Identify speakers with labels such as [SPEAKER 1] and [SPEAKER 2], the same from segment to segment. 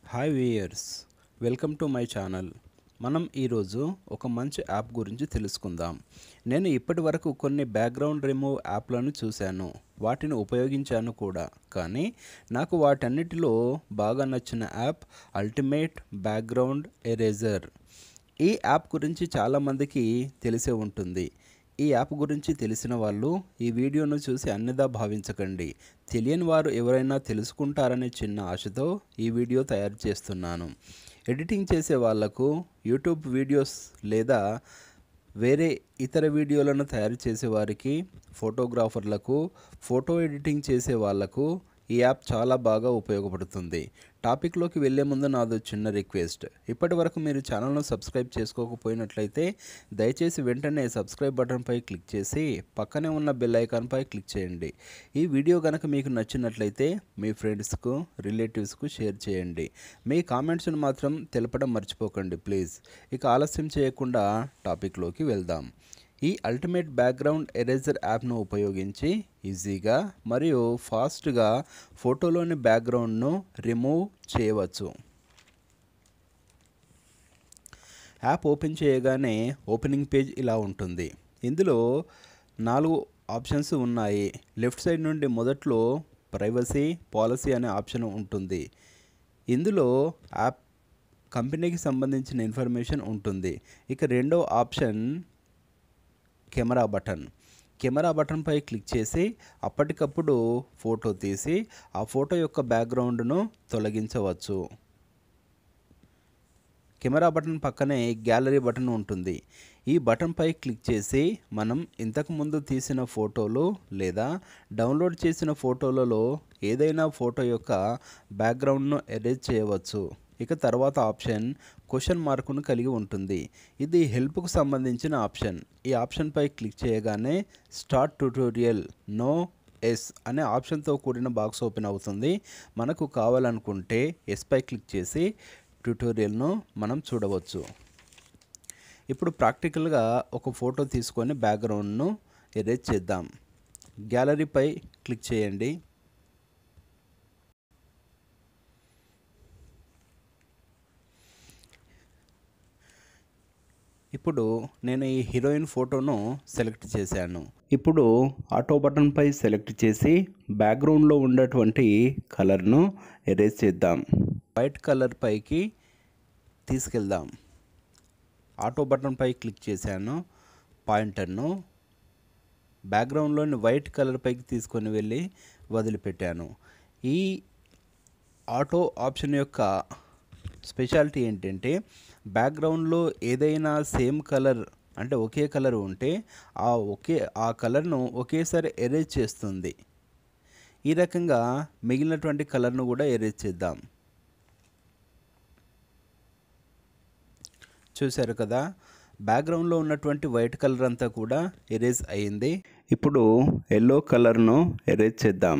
[SPEAKER 1] hi viewers welcome to my channel మనం ఈరోజు ఒక మంచి యాప్ గురించి తెలుసుకుందాం నేను ఇప్పటి వరకు కొన్ని బ్యాక్గ్రౌండ్ రిమూవ్ యాప్లను చూశాను వాటిని ఉపయోగించాను కూడా కానీ నాకు వాటన్నిటిలో బాగా నచ్చిన యాప్ అల్టిమేట్ బ్యాక్గ్రౌండ్ ఎరేజర్ ఈ యాప్ గురించి చాలామందికి తెలిసే ఉంటుంది ఈ యాప్ గురించి తెలిసిన వాళ్ళు ఈ వీడియోను చూసి అన్నిదా భావించకండి తెలియని వారు ఎవరైనా తెలుసుకుంటారనే చిన్న ఆశతో ఈ వీడియో తయారు చేస్తున్నాను ఎడిటింగ్ చేసే వాళ్లకు యూట్యూబ్ వీడియోస్ లేదా వేరే ఇతర వీడియోలను తయారు చేసే వారికి ఫోటోగ్రాఫర్లకు ఫోటో ఎడిటింగ్ చేసే వాళ్లకు ఈ యాప్ చాలా బాగా ఉపయోగపడుతుంది టాపిక్లోకి వెళ్ళే ముందు నాదో చిన్న రిక్వెస్ట్ ఇప్పటి వరకు మీరు ఛానల్ను సబ్స్క్రైబ్ చేసుకోకపోయినట్లయితే దయచేసి వెంటనే సబ్స్క్రైబ్ బటన్పై క్లిక్ చేసి పక్కనే ఉన్న బెల్ ఐకాన్పై క్లిక్ చేయండి ఈ వీడియో కనుక మీకు నచ్చినట్లయితే మీ ఫ్రెండ్స్కు రిలేటివ్స్కు షేర్ చేయండి మీ కామెంట్స్ను మాత్రం తెలపడం మర్చిపోకండి ప్లీజ్ ఇక ఆలస్యం చేయకుండా టాపిక్లోకి వెళ్దాం ఈ అల్టిమేట్ బ్యాక్గ్రౌండ్ ఎరేజర్ యాప్ను ఉపయోగించి ఈజీగా మరియు ఫాస్ట్గా ఫోటోలోని బ్యాక్గ్రౌండ్ను రిమూవ్ చేయవచ్చు యాప్ ఓపెన్ చేయగానే ఓపెనింగ్ పేజ్ ఇలా ఉంటుంది ఇందులో నాలుగు ఆప్షన్స్ ఉన్నాయి లెఫ్ట్ సైడ్ నుండి మొదట్లో ప్రైవసీ పాలసీ అనే ఆప్షన్ ఉంటుంది ఇందులో యాప్ కంపెనీకి సంబంధించిన ఇన్ఫర్మేషన్ ఉంటుంది ఇక రెండో ఆప్షన్ కెమెరా బటన్ కెమెరా బటన్పై క్లిక్ చేసి అప్పటికప్పుడు ఫోటో తీసి ఆ ఫోటో యొక్క బ్యాక్గ్రౌండ్ను తొలగించవచ్చు కెమెరా బటన్ పక్కనే గ్యాలరీ బటన్ ఉంటుంది ఈ బటన్పై క్లిక్ చేసి మనం ఇంతకుముందు తీసిన ఫోటోలు లేదా డౌన్లోడ్ చేసిన ఫోటోలలో ఏదైనా ఫోటో యొక్క బ్యాక్గ్రౌండ్ను ఎరేజ్ చేయవచ్చు ఇక తర్వాత ఆప్షన్ క్వశ్చన్ మార్కును కలిగి ఉంటుంది ఇది హెల్ప్కు సంబంధించిన ఆప్షన్ ఈ ఆప్షన్పై క్లిక్ చేయగానే స్టార్ట్ ట్యూటోరియల్ నో ఎస్ అనే ఆప్షన్తో కూడిన బాక్స్ ఓపెన్ అవుతుంది మనకు కావాలనుకుంటే ఎస్పై క్లిక్ చేసి ట్యూటోరియల్ను మనం చూడవచ్చు ఇప్పుడు ప్రాక్టికల్గా ఒక ఫోటో తీసుకొని బ్యాక్గ్రౌండ్ను ఎరేజ్ చేద్దాం గ్యాలరీపై క్లిక్ చేయండి ఇప్పుడు నేను ఈ హీరోయిన్ ఫోటోను సెలెక్ట్ చేశాను ఇప్పుడు ఆటో బటన్పై సెలెక్ట్ చేసి బ్యాక్గ్రౌండ్లో ఉన్నటువంటి కలర్ను ఎరేజ్ చేద్దాం వైట్ కలర్ పైకి తీసుకెళ్దాం ఆటో బటన్పై క్లిక్ చేశాను పాయింటర్ను బ్యాక్గ్రౌండ్లోని వైట్ కలర్ పైకి తీసుకొని వెళ్ళి వదిలిపెట్టాను ఈ ఆటో ఆప్షన్ యొక్క స్పెషాలిటీ ఏంటంటే బ్యాక్గ్రౌండ్లో ఏదైనా సేమ్ కలర్ అంటే ఒకే కలర్ ఉంటే ఆ ఒకే ఆ కలర్ను ఒకేసారి ఎరేజ్ చేస్తుంది ఈ రకంగా మిగిలినటువంటి కలర్ను కూడా ఎరేజ్ చేద్దాం చూశారు కదా బ్యాక్గ్రౌండ్లో ఉన్నటువంటి వైట్ కలర్ అంతా కూడా ఎరేజ్ అయ్యింది ఇప్పుడు ఎల్లో కలర్ను ఎరేజ్ చేద్దాం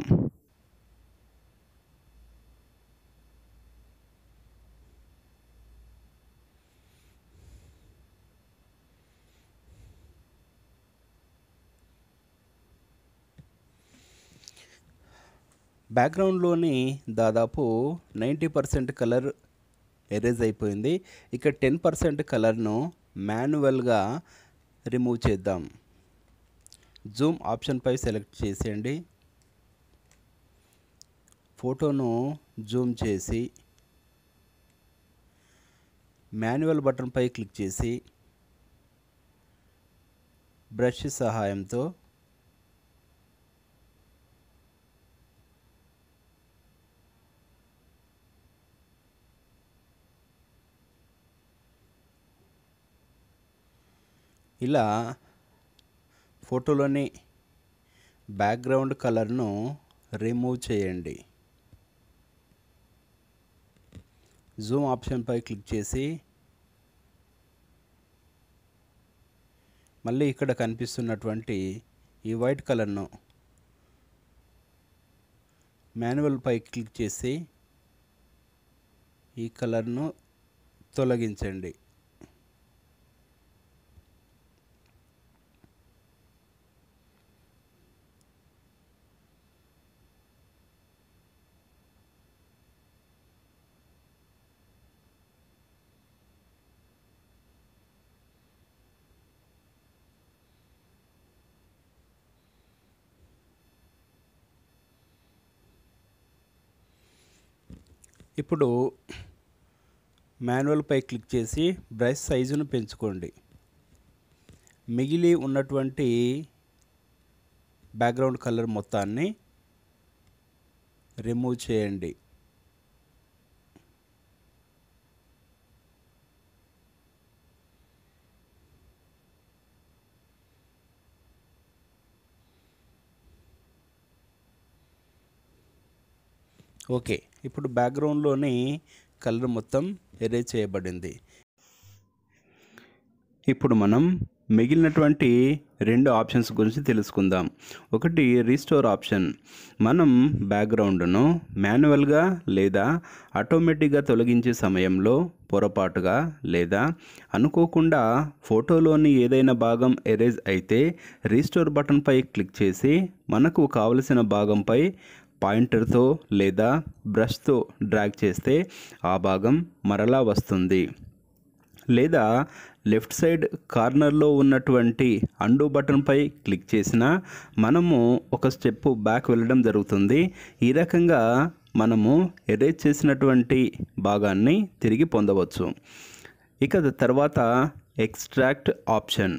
[SPEAKER 1] బ్యాక్గ్రౌండ్లోని దాదాపు నైంటీ పర్సెంట్ కలర్ ఎరేజ్ అయిపోయింది ఇక టెన్ పర్సెంట్ కలర్ను మాన్యువల్గా రిమూవ్ చేద్దాం జూమ్ ఆప్షన్పై సెలెక్ట్ చేసేయండి ఫోటోను జూమ్ చేసి మాన్యువల్ బటన్పై క్లిక్ చేసి బ్రష్ సహాయంతో ఇలా ఫోటోలోని బ్యాక్గ్రౌండ్ కలర్ను రిమూవ్ చేయండి జూమ్ ఆప్షన్పై క్లిక్ చేసి మళ్ళీ ఇక్కడ కనిపిస్తున్నటువంటి ఈ వైట్ కలర్ను మాన్యువల్ పై క్లిక్ చేసి ఈ కలర్ను తొలగించండి ఇప్పుడు మాన్యువల్పై క్లిక్ చేసి బ్రష్ సైజును పెంచుకోండి మిగిలి ఉన్నటువంటి బ్యాక్గ్రౌండ్ కలర్ మొత్తాన్ని రిమూవ్ చేయండి ఓకే ఇప్పుడు బ్యాక్గ్రౌండ్లోని కలర్ మొత్తం ఎరేజ్ చేయబడింది ఇప్పుడు మనం మిగిలినటువంటి రెండు ఆప్షన్స్ గురించి తెలుసుకుందాం ఒకటి రీస్టోర్ ఆప్షన్ మనం బ్యాక్గ్రౌండ్ను మాన్యువల్గా లేదా ఆటోమేటిక్గా తొలగించే సమయంలో పొరపాటుగా లేదా అనుకోకుండా ఫోటోలోని ఏదైనా భాగం ఎరేజ్ అయితే రీస్టోర్ బటన్పై క్లిక్ చేసి మనకు కావలసిన భాగంపై పాయింటర్తో లేదా బ్రష్తో డ్రాగ్ చేస్తే ఆ భాగం మరలా వస్తుంది లేదా లెఫ్ట్ సైడ్ కార్నర్లో ఉన్నటువంటి అండు బటన్పై క్లిక్ చేసినా మనము ఒక స్టెప్ బ్యాక్ వెళ్ళడం జరుగుతుంది ఈ రకంగా మనము ఎరేజ్ చేసినటువంటి భాగాన్ని తిరిగి పొందవచ్చు ఇక తర్వాత ఎక్స్ట్రాక్ట్ ఆప్షన్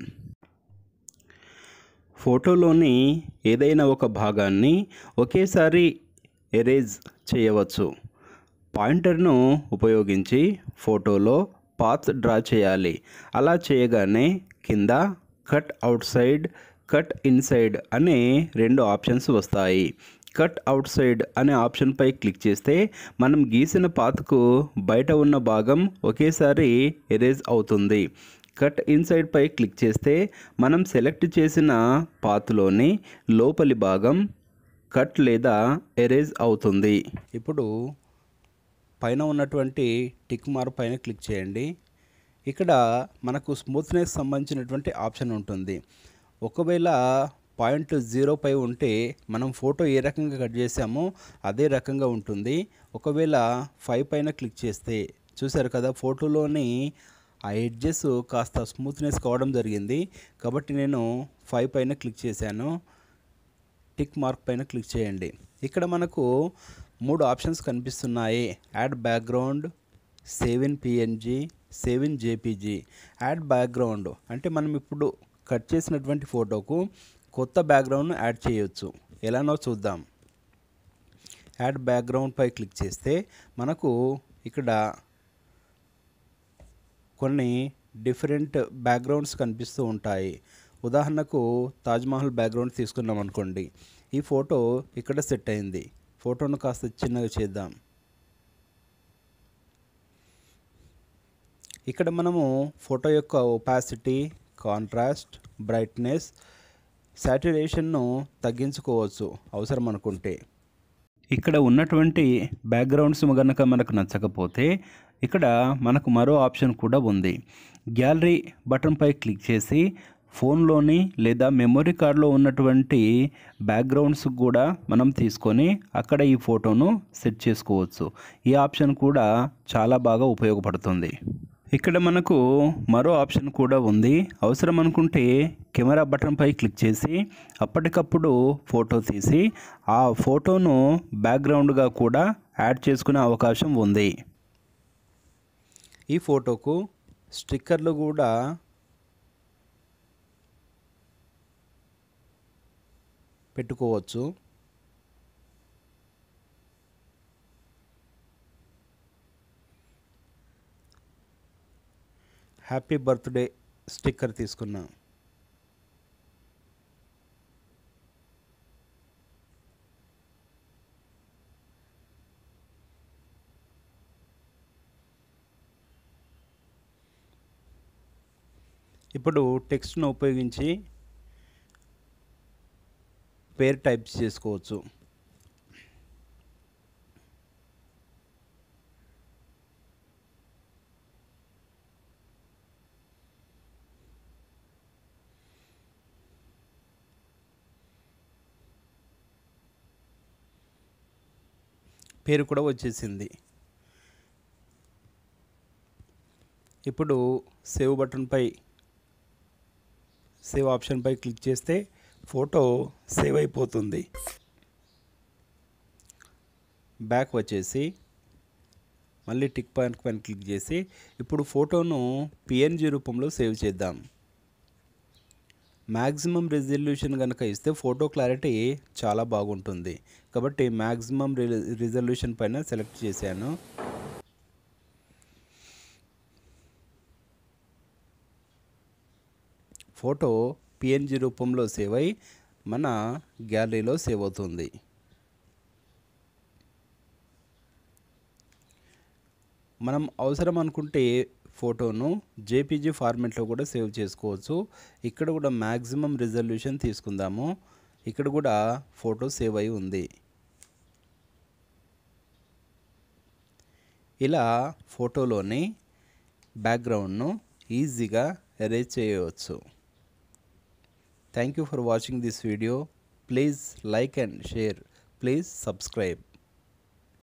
[SPEAKER 1] ఫోటోలోని ఏదైనా ఒక భాగాన్ని ఒకేసారి ఎరేజ్ చేయవచ్చు పాయింటర్ను ఉపయోగించి ఫోటోలో పాత్ డ్రా చేయాలి అలా చేయగానే కింద cut outside cut inside అనే రెండు ఆప్షన్స్ వస్తాయి కట్ అవుట్ సైడ్ అనే ఆప్షన్పై క్లిక్ చేస్తే మనం గీసిన పాత్కు బయట ఉన్న భాగం ఒకేసారి ఎరేజ్ అవుతుంది కట్ ఇన్సైడ్ పై క్లిక్ చేస్తే మనం సెలెక్ట్ చేసిన పాత్లోని లోపలి భాగం కట్ లేదా ఎరేజ్ అవుతుంది ఇప్పుడు పైన ఉన్నటువంటి టిక్ మార్క్ పైన క్లిక్ చేయండి ఇక్కడ మనకు స్మూత్నెస్ సంబంధించినటువంటి ఆప్షన్ ఉంటుంది ఒకవేళ పాయింట్ జీరో పై ఉంటే మనం ఫోటో ఏ రకంగా కట్ చేసామో అదే రకంగా ఉంటుంది ఒకవేళ ఫైవ్ పైన క్లిక్ చేస్తే చూసారు కదా ఫోటోలోని ఆ ఎడ్జెస్ కాస్త స్మూత్నెస్ కావడం జరిగింది కాబట్టి నేను ఫైవ్ పైన క్లిక్ చేశాను టిక్ మార్క్ పైన క్లిక్ చేయండి ఇక్కడ మనకు మూడు ఆప్షన్స్ కనిపిస్తున్నాయి add background save in PNG save in JPG add background అంటే మనం ఇప్పుడు కట్ చేసినటువంటి ఫోటోకు కొత్త బ్యాక్గ్రౌండ్ను యాడ్ చేయొచ్చు ఎలానో చూద్దాం యాడ్ బ్యాక్గ్రౌండ్ పై క్లిక్ చేస్తే మనకు ఇక్కడ కొన్ని డిఫరెంట్ బ్యాక్గ్రౌండ్స్ కనిపిస్తూ ఉంటాయి ఉదాహరణకు తాజ్మహల్ బ్యాక్గ్రౌండ్ తీసుకున్నాం అనుకోండి ఈ ఫోటో ఇక్కడ సెట్ అయింది ఫోటోను కాస్త చిన్నగా చేద్దాం ఇక్కడ మనము ఫోటో యొక్క ఒపాసిటీ కాంట్రాస్ట్ బ్రైట్నెస్ సాచురేషన్ను తగ్గించుకోవచ్చు అవసరం అనుకుంటే ఇక్కడ ఉన్నటువంటి బ్యాక్గ్రౌండ్స్ కనుక మనకు నచ్చకపోతే ఇక్కడ మనకు మరో ఆప్షన్ కూడా ఉంది గ్యాలరీ బటన్పై క్లిక్ చేసి ఫోన్లోని లేదా మెమొరీ కార్డులో ఉన్నటువంటి బ్యాక్గ్రౌండ్స్ కూడా మనం తీసుకొని అక్కడ ఈ ఫోటోను సెట్ చేసుకోవచ్చు ఈ ఆప్షన్ కూడా చాలా బాగా ఉపయోగపడుతుంది ఇక్కడ మనకు మరో ఆప్షన్ కూడా ఉంది అవసరం అనుకుంటే కెమెరా బటన్పై క్లిక్ చేసి అప్పటికప్పుడు ఫోటో తీసి ఆ ఫోటోను బ్యాక్గ్రౌండ్గా కూడా యాడ్ చేసుకునే అవకాశం ఉంది ఈ ఫోటోకు స్టిక్కర్లు కూడా పెట్టుకోవచ్చు హ్యాపీ బర్త్డే స్టిక్కర్ తీసుకున్నా ఇప్పుడు టెక్స్ట్ను ఉపయోగించి పేరు టైప్ చేసుకోవచ్చు పేరు కూడా వచ్చేసింది ఇప్పుడు సేవ్ బటన్పై సేవ్ ఆప్షన్పై క్లిక్ చేస్తే ఫోటో సేవ్ అయిపోతుంది బ్యాక్ వచ్చేసి మళ్ళీ టిక్ పాయింట్ పైన క్లిక్ చేసి ఇప్పుడు ఫోటోను పిఎన్జి రూపంలో సేవ్ చేద్దాం మ్యాక్సిమం రిజల్యూషన్ కనుక ఇస్తే ఫోటో క్లారిటీ చాలా బాగుంటుంది కాబట్టి మ్యాక్సిమం రిజల్యూషన్ పైన సెలెక్ట్ చేశాను ఫోటో పిఎన్జి రూపంలో సేవ్ అయి మన గ్యాలరీలో సేవ్ అవుతుంది మనం అవసరం అనుకుంటే ఫోటోను జేపీజీ ఫార్మెట్లో కూడా సేవ్ చేసుకోవచ్చు ఇక్కడ కూడా మ్యాక్సిమం రిజల్యూషన్ తీసుకుందాము ఇక్కడ కూడా ఫోటో సేవ్ అయి ఉంది ఇలా ఫోటోలోని బ్యాక్గ్రౌండ్ను ఈజీగా ఎరేజ్ చేయవచ్చు thank you for watching this video please like and share please subscribe